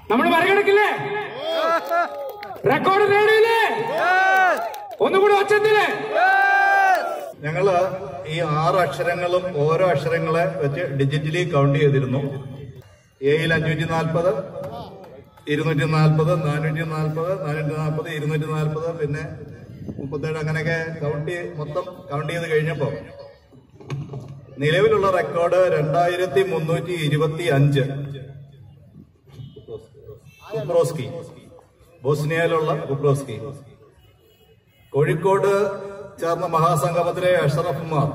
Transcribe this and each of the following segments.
നമ്മൾ മറികടക്കില്ലേ റെക്കോർഡ് നേടിയില്ലേ ഒന്നുകൂടി ഒച്ചത്തില് ഞങ്ങള് ഈ ആറ് അക്ഷരങ്ങളും ഓരോ അക്ഷരങ്ങളെ വെച്ച് ഡിജിറ്റലി കൗണ്ട് ചെയ്തിരുന്നു എയിൽ അഞ്ഞൂറ്റി നാൽപ്പത് ഇരുന്നൂറ്റി നാൽപ്പത് നാനൂറ്റി നാൽപ്പത് നാനൂറ്റി നാൽപ്പത് ഇരുന്നൂറ്റി നാൽപ്പത് പിന്നെ മുപ്പത്തേഴ് അങ്ങനെയൊക്കെ കൗണ്ട് ചെയ്ത് മൊത്തം കൗണ്ട് ചെയ്ത് കഴിഞ്ഞപ്പോ നിലവിലുള്ള റെക്കോർഡ് രണ്ടായിരത്തി മുന്നൂറ്റി ഇരുപത്തി അഞ്ച് കുപ്രോസ്കി ബോസ്നിയയിലുള്ള കുപ്രോസ്കി കോഴിക്കോട് ചേർന്ന മഹാസംഗമത്തിലെ അഷറഫുമാർ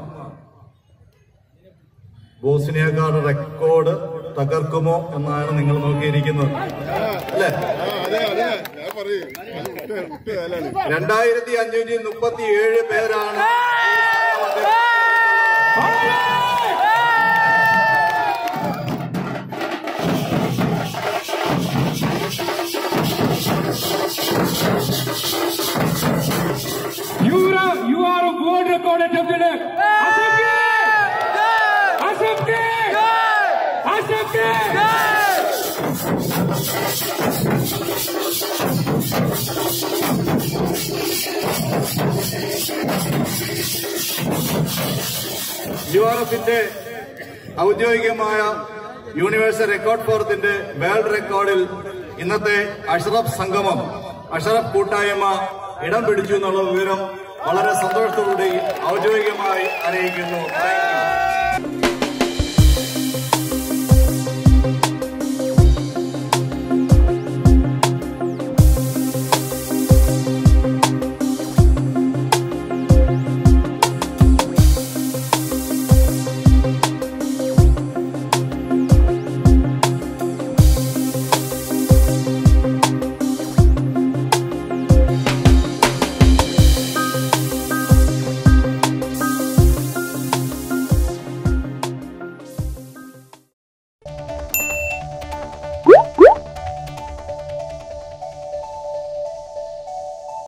ബോസ്നിയക്കാരുടെ റെക്കോർഡ് തകർക്കുമോ എന്നാണ് നിങ്ങൾ നോക്കിയിരിക്കുന്നത് അല്ലേ അതെ അതെ ഞാൻ പറയും അത് വിട്ട് വിട്ട് കാലാണ് രണ്ടായിരത്തി അഞ്ഞൂറ്റി മുപ്പത്തി ഏഴ് പേരാണ് ഈ സംഗമത്തിൽ You are, you are a world record attempted. Asaf K! Asaf K! Asaf K! U R എഫിന്റെ ഔദ്യോഗികമായ യൂണിവേഴ്സൽ റെക്കോർഡ് ഫോറത്തിന്റെ വേൾഡ് റെക്കോർഡിൽ ഇന്നത്തെ അഷറഫ് സംഗമം അഷറഫ് കൂട്ടായ്മ ഇടം പിടിച്ചു എന്നുള്ള വിവരം വളരെ സന്തോഷത്തോടുകൂടി ഔദ്യോഗികമായി അറിയിക്കുന്നു താങ്ക് യു